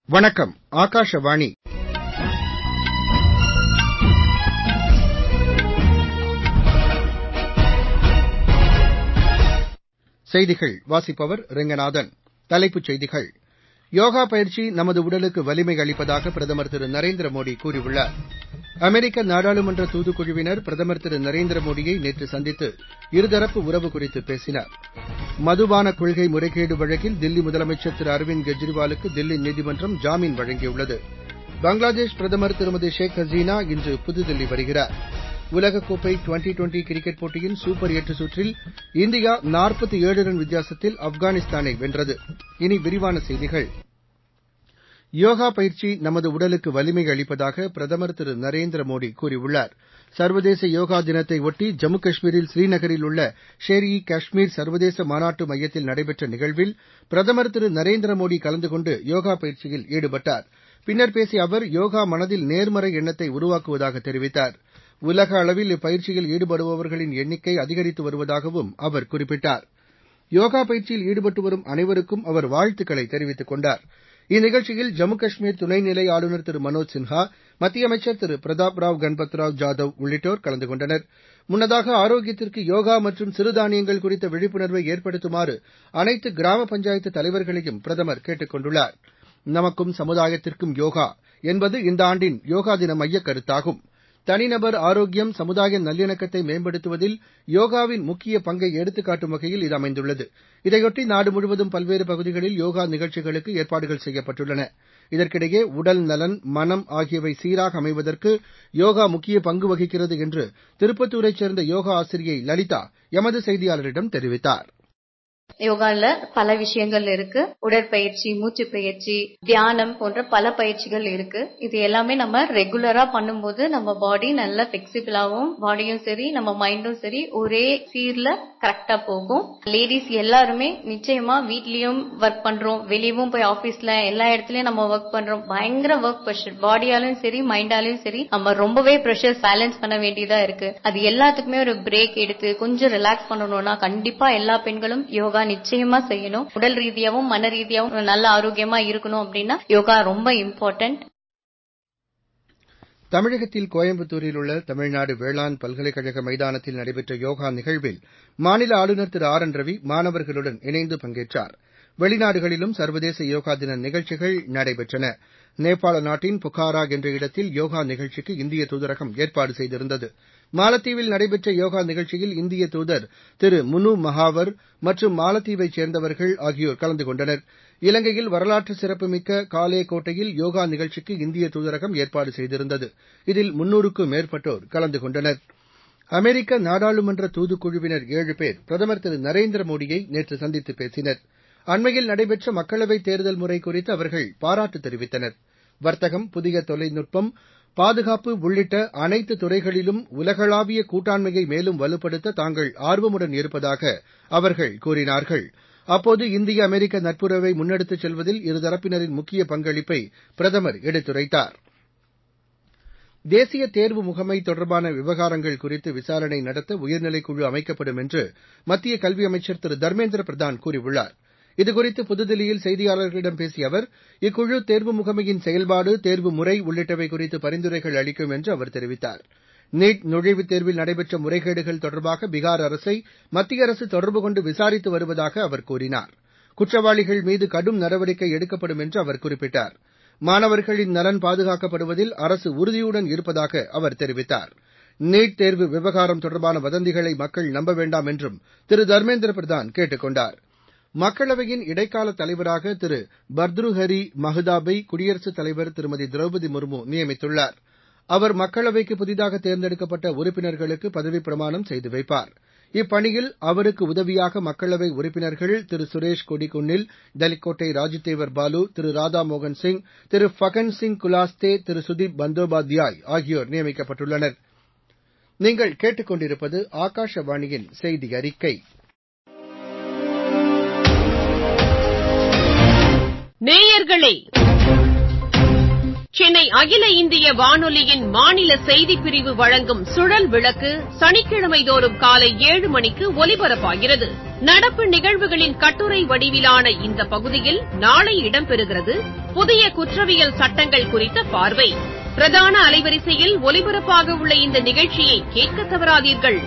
வணக்கம் ஆகாஷவாணி செய்திகள் வாசிப்பவர் ரெங்கநாதன் தலைப்புச் செய்திகள் யோகா பயிற்சி நமது உடலுக்கு வலிமை அளிப்பதாக பிரதமர் திரு நரேந்திர மோடி கூறியுள்ளார் அமெரிக்க நாடாளுமன்ற தூதுக்குழுவினர் பிரதமர் திரு நரேந்திர மோடியை நேற்று சந்தித்து இருதரப்பு உறவு குறித்து பேசினர் மதுபான கொள்கை முறைகேடு வழக்கில் தில்லி முதலமைச்சர் திரு அரவிந்த் கெஜ்ரிவாலுக்கு தில்லி நீதிமன்றம் ஜாமீன் வழங்கியுள்ளது பங்களாதேஷ் பிரதமர் திருமதி ஷேக் ஹசீனா இன்று புதுதில்லி வருகிறார் உலகக்கோப்பை டுவெண்டி டுவெண்டி கிரிக்கெட் போட்டியின் சூப்பர் எட்டு சுற்றில் இந்தியா நாற்பத்தி ஏழு ரன் வித்தியாசத்தில் ஆப்கானிஸ்தானை வென்றது இனி விரிவான செய்திகள் யோகா பயிற்சி நமது உடலுக்கு வலிமை அளிப்பதாக பிரதமர் திரு நரேந்திர மோடி கூறியுள்ளார் சர்வதேச யோகா தினத்தை ஒட்டி ஜம்மு காஷ்மீரில் ஸ்ரீநகரில் உள்ள ஷேர் இ காஷ்மீர் சர்வதேச மாநாட்டு மையத்தில் நடைபெற்ற நிகழ்வில் பிரதமர் திரு நரேந்திர மோடி கலந்து கொண்டு யோகா பயிற்சியில் ஈடுபட்டார் பின்னர் பேசிய அவர் யோகா மனதில் நேர்மறை எண்ணத்தை உருவாக்குவதாக தெரிவித்தார் உலக அளவில் இப்பயிற்சியில் ஈடுபடுபவர்களின் எண்ணிக்கை அதிகரித்து வருவதாகவும் அவர் குறிப்பிட்டார் யோகா பயிற்சியில் ஈடுபட்டு வரும் அனைவருக்கும் அவர் வாழ்த்துக்களை தெரிவித்துக் கொண்டார் இந்நிகழ்ச்சியில் ஜம்மு காஷ்மீர் துணைநிலை ஆளுநர் திரு மனோஜ் சின்ஹா மத்திய அமைச்சர் திரு பிரதாப் ராவ் கன்பத் ராவ் ஜாதவ் உள்ளிட்டோர் கலந்து கொண்டனர் முன்னதாக ஆரோக்கியத்திற்கு யோகா மற்றும் சிறுதானியங்கள் குறித்த விழிப்புணர்வை ஏற்படுத்துமாறு அனைத்து கிராம பஞ்சாயத்து தலைவர்களையும் பிரதமர் கேட்டுக் கொண்டுள்ளார் நமக்கும் சமுதாயத்திற்கும் யோகா என்பது இந்த ஆண்டின் யோகா தின மையக் கருத்தாகும் தனிநபர் ஆரோக்கியம் சமுதாய நல்லிணக்கத்தை மேம்படுத்துவதில் யோகாவின் முக்கிய பங்கை எடுத்துக்காட்டும் வகையில் இது அமைந்துள்ளது இதையொட்டி நாடு முழுவதும் பல்வேறு பகுதிகளில் யோகா நிகழ்ச்சிகளுக்கு ஏற்பாடுகள் செய்யப்பட்டுள்ளன இதற்கிடையே உடல் நலன் மனம் ஆகியவை சீராக அமைவதற்கு யோகா முக்கிய பங்கு வகிக்கிறது என்று திருப்பத்தூரைச் சேர்ந்த யோகா ஆசிரியை லலிதா எமது செய்தியாளரிடம் தெரிவித்தார் யோகால பல விஷயங்கள் இருக்கு உடற்பயிற்சி மூச்சு பயிற்சி தியானம் போன்ற பல பயிற்சிகள் இருக்கு இது எல்லாமே நம்ம ரெகுலரா பண்ணும்போது நம்ம பாடி நல்ல பிளெக்சிபிளாவும் பாடியும் சரி நம்ம மைண்டும் சரி ஒரே சீர்ல கரெக்டா போகும் லேடிஸ் எல்லாருமே நிச்சயமா வீட்லயும் ஒர்க் பண்றோம் வெளியவும் போய் ஆபீஸ்ல எல்லா இடத்துலயும் நம்ம ஒர்க் பண்றோம் பயங்கர ஒர்க் ப்ரெஷர் பாடியாலும் சரி மைண்டாலும் சரி நம்ம ரொம்பவே ப்ரெஷர் பேலன்ஸ் பண்ண வேண்டியதா இருக்கு அது எல்லாத்துக்குமே ஒரு பிரேக் எடுத்து கொஞ்சம் ரிலாக்ஸ் பண்ணணும்னா கண்டிப்பா எல்லா பெண்களும் யோகா நிச்சயமா செய்யணும் உடல் ரீதியாவும் மன ரீதியாவும் நல்ல ஆரோக்கியமா இருக்கணும் அப்படின்னா யோகா ரொம்ப இம்பார்ட்டன்ட் தமிழகத்தில் கோயம்புத்தூரில் உள்ள தமிழ்நாடு வேளாண் பல்கலைக்கழக மைதானத்தில் நடைபெற்ற யோகா நிகழ்வில் மாநில ஆளுநர் திரு ஆர் என் ரவி மாணவர்களுடன் இணைந்து பங்கேற்றார் வெளிநாடுகளிலும் சர்வதேச யோகா தின நிகழ்ச்சிகள் நடைபெற்றன நேபாள நாட்டின் புக்காரா என்ற இடத்தில் யோகா நிகழ்ச்சிக்கு இந்திய தூதரகம் ஏற்பாடு செய்திருந்தது மாலத்தீவில் நடைபெற்ற யோகா நிகழ்ச்சியில் இந்திய தூதர் திரு முனு மகாவர் மற்றும் மாலத்தீவைச் சேர்ந்தவர்கள் ஆகியோர் கலந்து கொண்டனர் இலங்கையில் வரலாற்று சிறப்புமிக்க காலே கோட்டையில் யோகா நிகழ்ச்சிக்கு இந்திய தூதரகம் ஏற்பாடு செய்திருந்தது இதில் முன்னூறுக்கும் மேற்பட்டோர் கலந்து கொண்டனர் அமெரிக்க நாடாளுமன்ற தூதுக்குழுவினர் ஏழு பேர் பிரதமர் திரு நரேந்திர மோடியை நேற்று சந்தித்து பேசினர் அண்மையில் நடைபெற்ற மக்களவைத் தேர்தல் முறை குறித்து அவர்கள் பாராட்டு தெரிவித்தனர் வர்த்தகம் புதிய தொழில்நுட்பம் பாதுகாப்பு உள்ளிட்ட அனைத்து துறைகளிலும் உலகளாவிய கூட்டாண்மையை மேலும் வலுப்படுத்த தாங்கள் ஆர்வமுடன் இருப்பதாக அவர்கள் கூறினார்கள் அப்போது இந்திய அமெரிக்க நட்புறவை முன்னெடுத்துச் செல்வதில் இருதரப்பினரின் முக்கிய பங்களிப்பை பிரதமர் எடுத்துரைத்தார் தேசிய தேர்வு முகமை தொடர்பான விவகாரங்கள் குறித்து விசாரணை நடத்த உயர்நிலைக் குழு அமைக்கப்படும் என்று மத்திய கல்வி அமைச்சர் திரு தர்மேந்திர பிரதான் கூறியுள்ளார் இதுகுறித்து புதுதில்லியில் செய்தியாளர்களிடம் பேசிய அவர் இக்குழு தேர்வு முகமையின் செயல்பாடு தேர்வு முறை உள்ளிட்டவை குறித்து பரிந்துரைகள் அளிக்கும் என்று அவர் தெரிவித்தார் நீட் நுழைவுத் தேர்வில் நடைபெற்ற முறைகேடுகள் தொடர்பாக பீகார் அரசை மத்திய அரசு தொடர்பு கொண்டு விசாரித்து வருவதாக அவர் கூறினார் குற்றவாளிகள் மீது கடும் நடவடிக்கை எடுக்கப்படும் என்று அவர் குறிப்பிட்டார் மாணவர்களின் நலன் பாதுகாக்கப்படுவதில் அரசு உறுதியுடன் இருப்பதாக அவர் தெரிவித்தார் நீட் தேர்வு விவகாரம் தொடர்பான வதந்திகளை மக்கள் நம்ப வேண்டாம் என்றும் திரு தர்மேந்திர பிரதான் கேட்டுக் கொண்டார் மக்களவையின் இடைக்கால தலைவராக திரு பர்த்ருஹரி மஹதாபை குடியரசுத் தலைவர் திருமதி திரௌபதி முர்மு நியமித்துள்ளார் அவர் மக்களவைக்கு புதிதாக தேர்ந்தெடுக்கப்பட்ட உறுப்பினர்களுக்கு பதவிப் பிரமாணம் செய்து வைப்பார் இப்பணியில் அவருக்கு உதவியாக மக்களவை உறுப்பினர்கள் திரு சுரேஷ் கொடிக்குன்னில் டலிகோட்டை ராஜ்தேவர் பாலு திரு ராதா மோகன் சிங் திரு ஃபகன் சிங் குலாஸ்தே திரு சுதீப் பந்தோபாத்யாய் ஆகியோர் நியமிக்கப்பட்டுள்ளனர் நீங்கள் கேட்டுக் கொண்டிருப்பது ஆகாஷவாணியின் செய்தி அறிக்கை நேயர்களே சென்னை அகில இந்திய வானொலியின் மாநில செய்திப் பிரிவு வழங்கும் சுழல் விளக்கு சனிக்கிழமை தோறும் காலை ஏழு மணிக்கு ஒலிபரப்பாகிறது நடப்பு நிகழ்வுகளின் கட்டுரை வடிவிலான இந்த பகுதியில் நாளை இடம்பெறுகிறது புதிய குற்றவியல் சட்டங்கள் குறித்த பார்வை பிரதான அலைவரிசையில் ஒலிபரப்பாக உள்ள இந்த நிகழ்ச்சியை கேட்க தவறாதீர்கள்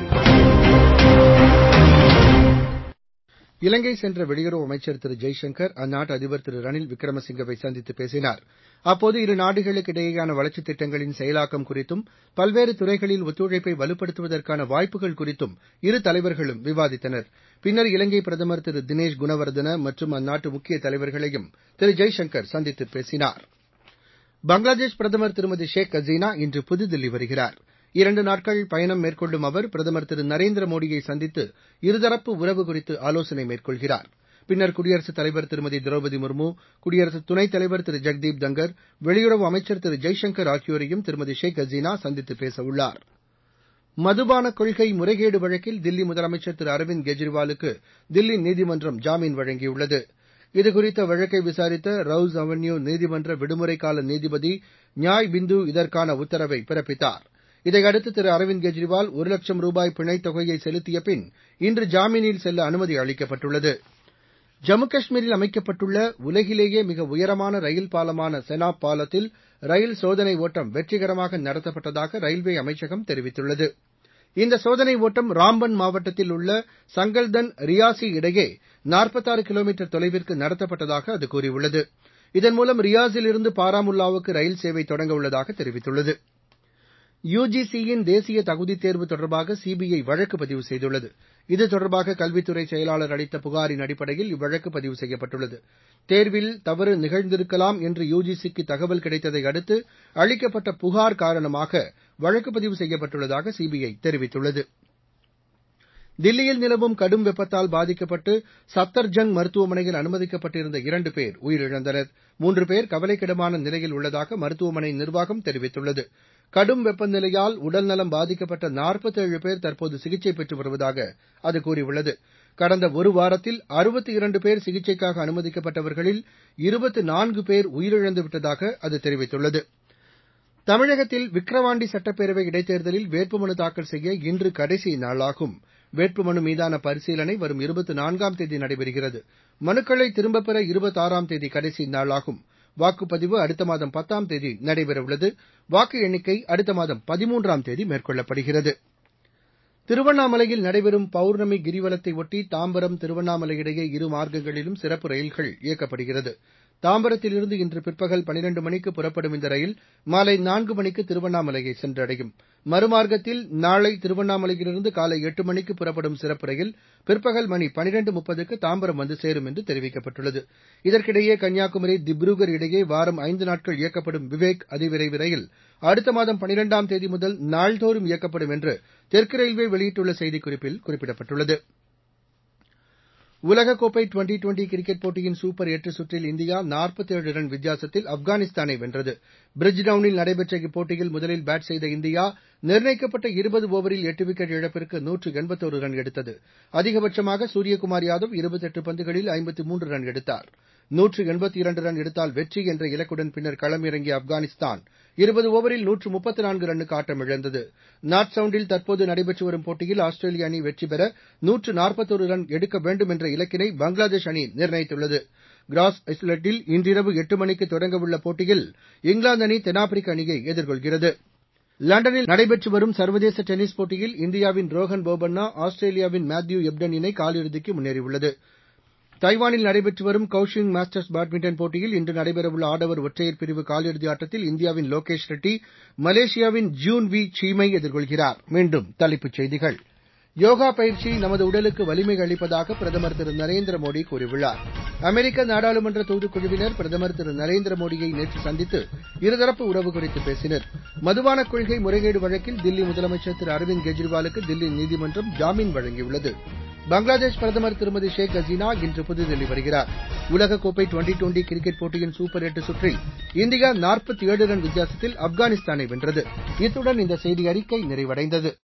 இலங்கை சென்ற வெளியுறவு அமைச்சர் திரு ஜெய்சங்கர் அந்நாட்டு அதிபர் திரு ரணில் விக்ரமசிங்கவை சந்தித்து பேசினார் அப்போது இரு நாடுகளுக்கு இடையேயான வளர்ச்சித் திட்டங்களின் செயலாக்கம் குறித்தும் பல்வேறு துறைகளில் ஒத்துழைப்பை வலுப்படுத்துவதற்கான வாய்ப்புகள் குறித்தும் இரு தலைவர்களும் விவாதித்தனர் பின்னர் இலங்கை பிரதமர் திரு தினேஷ் குணவர்தன மற்றும் அந்நாட்டு முக்கிய தலைவர்களையும் திரு ஜெய்சங்கர் சந்தித்து பேசினார் பங்களாதேஷ் பிரதமர் திருமதி ஷேக் ஹசீனா இன்று புதுதில்லி வருகிறார் இரண்டு நாட்கள் பயணம் மேற்கொள்ளும் அவர் பிரதமர் திரு நரேந்திர மோடியை சந்தித்து இருதரப்பு உறவு குறித்து ஆலோசனை மேற்கொள்கிறார் பின்னர் குடியரசுத் தலைவர் திருமதி திரௌபதி முர்மு குடியரசு துணைத் தலைவர் திரு ஜெக்தீப் தங்கர் வெளியுறவு அமைச்சர் திரு ஜெய்சங்கர் ஆகியோரையும் திருமதி ஷேக் ஹசீனா சந்தித்து பேசவுள்ளார் மதுபான கொள்கை முறைகேடு வழக்கில் தில்லி முதலமைச்சர் திரு அரவிந்த் கெஜ்ரிவாலுக்கு தில்லி நீதிமன்றம் ஜாமீன் வழங்கியுள்ளது இதுகுறித்த வழக்கை விசாரித்த ரவுஸ் அவென்யூ நீதிமன்ற விடுமுறைக்கால நீதிபதி நியாய் பிந்து இதற்கான உத்தரவை பிறப்பித்தார் இதையடுத்து திரு அரவிந்த் கெஜ்ரிவால் ஒரு லட்சம் ரூபாய் பிணைத் தொகையை செலுத்திய பின் இன்று ஜாமீனில் செல்ல அனுமதி அளிக்கப்பட்டுள்ளது ஜம்மு காஷ்மீரில் அமைக்கப்பட்டுள்ள உலகிலேயே மிக உயரமான ரயில் பாலமான செனாப் பாலத்தில் ரயில் சோதனை ஓட்டம் வெற்றிகரமாக நடத்தப்பட்டதாக ரயில்வே அமைச்சகம் தெரிவித்துள்ளது இந்த சோதனை ஓட்டம் ராம்பன் மாவட்டத்தில் உள்ள சங்கல்தன் ரியாசி இடையே நாற்பத்தாறு கிலோமீட்டர் தொலைவிற்கு நடத்தப்பட்டதாக அது கூறியுள்ளது இதன் மூலம் ரியாஸில் இருந்து பாராமுல்லாவுக்கு ரயில் சேவை தொடங்க உள்ளதாக தெரிவித்துள்ளது யுஜிசியின் தேசிய தகுதித் தேர்வு தொடர்பாக சிபிஐ வழக்கு பதிவு செய்துள்ளது இது தொடர்பாக கல்வித்துறை செயலாளர் அளித்த புகாரின் அடிப்படையில் இவ்வழக்கு பதிவு செய்யப்பட்டுள்ளது தேர்வில் தவறு நிகழ்ந்திருக்கலாம் என்று யுஜிசிக்கு தகவல் கிடைத்ததை அடுத்து அளிக்கப்பட்ட புகார் காரணமாக வழக்கு பதிவு செய்யப்பட்டுள்ளதாக சிபிஐ தெரிவித்துள்ளது தில்லியில் நிலவும் கடும் வெப்பத்தால் பாதிக்கப்பட்டு சப்தர்ஜங் மருத்துவமனையில் அனுமதிக்கப்பட்டிருந்த இரண்டு பேர் உயிரிழந்தனர் மூன்று பேர் கவலைக்கிடமான நிலையில் உள்ளதாக மருத்துவமனை நிர்வாகம் தெரிவித்துள்ளது கடும் வெப்பநிலையால் உடல்நலம் பாதிக்கப்பட்ட நாற்பத்தேழு பேர் தற்போது சிகிச்சை பெற்று வருவதாக அது கூறியுள்ளது கடந்த ஒரு வாரத்தில் அறுபத்தி இரண்டு பேர் சிகிச்சைக்காக அனுமதிக்கப்பட்டவர்களில் இருபத்து நான்கு பேர் உயிரிழந்து விட்டதாக அது தெரிவித்துள்ளது தமிழகத்தில் விக்கிரவாண்டி சட்டப்பேரவை இடைத்தேர்தலில் வேட்புமனு தாக்கல் செய்ய இன்று கடைசி நாளாகும் வேட்புமனு மீதான பரிசீலனை வரும் இருபத்தி நான்காம் தேதி நடைபெறுகிறது மனுக்களை திரும்பப் பெற இருபத்தாறாம் தேதி கடைசி நாளாகும் வாக்குப்பதிவு அடுத்த மாதம் பத்தாம் தேதி நடைபெறவுள்ளது வாக்கு எண்ணிக்கை அடுத்த மாதம் பதிமூன்றாம் தேதி மேற்கொள்ளப்படுகிறது திருவண்ணாமலையில் நடைபெறும் பௌர்ணமி கிரிவலத்தை ஒட்டி தாம்பரம் திருவண்ணாமலை இடையே இரு மார்க்கங்களிலும் சிறப்பு ரயில்கள் இயக்கப்படுகிறது தாம்பரத்திலிருந்து இன்று பிற்பகல் பனிரெண்டு மணிக்கு புறப்படும் இந்த ரயில் மாலை நான்கு மணிக்கு திருவண்ணாமலையை சென்றடையும் மறுமார்க்கத்தில் நாளை திருவண்ணாமலையிலிருந்து காலை எட்டு மணிக்கு புறப்படும் சிறப்பு ரயில் பிற்பகல் மணி பனிரெண்டு முப்பதுக்கு தாம்பரம் வந்து சேரும் என்று தெரிவிக்கப்பட்டுள்ளது இதற்கிடையே கன்னியாகுமரி திப்ருகர் இடையே வாரம் ஐந்து நாட்கள் இயக்கப்படும் விவேக் அதிவிரைவு ரயில் அடுத்த மாதம் பனிரெண்டாம் தேதி முதல் நாள்தோறும் இயக்கப்படும் என்று தெற்கு ரயில்வே வெளியிட்டுள்ள செய்திக்குறிப்பில் குறிப்பிடப்பட்டுள்ளது உலகக்கோப்பை டுவெண்டி டுவெண்டி கிரிக்கெட் போட்டியின் சூப்பர் எட்டு சுற்றில் இந்தியா நாற்பத்தேழு ரன் வித்தியாசத்தில் ஆப்கானிஸ்தானை வென்றது பிரிட்ஜ்டவுனில் நடைபெற்ற இப்போட்டியில் முதலில் பேட் செய்த இந்தியா நிர்ணயிக்கப்பட்ட இருபது ஓவரில் எட்டு விக்கெட் இழப்பிற்கு நூற்று எண்பத்தோரு ரன் எடுத்தது அதிகபட்சமாக சூரியகுமார் யாதவ் இருபத்தெட்டு பந்துகளில் ஐம்பத்து மூன்று ரன் எடுத்தார் நூற்று எண்பத்தி இரண்டு ரன் எடுத்தால் வெற்றி என்ற இலக்குடன் பின்னர் களமிறங்கிய ஆப்கானிஸ்தான் இருபது ஓவரில் நூற்று முப்பத்து நான்கு ரன்னுக்கு ஆட்டமிழந்தது நார்த் சவுண்டில் தற்போது நடைபெற்று வரும் போட்டியில் ஆஸ்திரேலிய அணி வெற்றி பெற நூற்று நாற்பத்தோரு ரன் எடுக்க வேண்டும் என்ற இலக்கினை பங்களாதேஷ் அணி நிர்ணயித்துள்ளது கிராஸ் ஐஸ்லெட்டில் இன்றிரவு எட்டு மணிக்கு தொடங்கவுள்ள போட்டியில் இங்கிலாந்து அணி தென்னாப்பிரிக்க அணியை எதிர்கொள்கிறது லண்டனில் நடைபெற்று வரும் சர்வதேச டென்னிஸ் போட்டியில் இந்தியாவின் ரோஹன் போபண்ணா ஆஸ்திரேலியாவின் மேத்யூ எப்டன் இணை காலிறுதிக்கு முன்னேறியுள்ளது தைவானில் நடைபெற்று வரும் கவுஷிங் மாஸ்டர்ஸ் பேட்மிண்டன் போட்டியில் இன்று நடைபெறவுள்ள ஆடவர் ஒற்றையர் பிரிவு காலிறுதி ஆட்டத்தில் இந்தியாவின் லோகேஷ் ரெட்டி மலேசியாவின் ஜூன் வி சீமை எதிர்கொள்கிறார் மீண்டும் தலைப்புச் செய்திகள் யோகா பயிற்சி நமது உடலுக்கு வலிமை அளிப்பதாக பிரதமர் திரு நரேந்திர மோடி கூறியுள்ளார் அமெரிக்க நாடாளுமன்ற தூதுக்குழுவினர் பிரதமர் திரு நரேந்திர மோடியை நேற்று சந்தித்து இருதரப்பு உறவு குறித்து பேசினர் மதுபான கொள்கை முறைகேடு வழக்கில் தில்லி முதலமைச்சர் திரு அரவிந்த் கெஜ்ரிவாலுக்கு தில்லி நீதிமன்றம் ஜாமீன் வழங்கியுள்ளது பங்களாதேஷ் பிரதமர் திருமதி ஷேக் ஹசீனா இன்று புதுதில்லி வருகிறார் உலகக்கோப்பை டுவெண்டி டுவெண்டி கிரிக்கெட் போட்டியின் சூப்பர் எட்டு சுற்றில் இந்தியா நாற்பத்தி ஏழு ரன் வித்தியாசத்தில் ஆப்கானிஸ்தானை வென்றது இத்துடன் இந்த செய்தி அறிக்கை நிறைவடைந்தது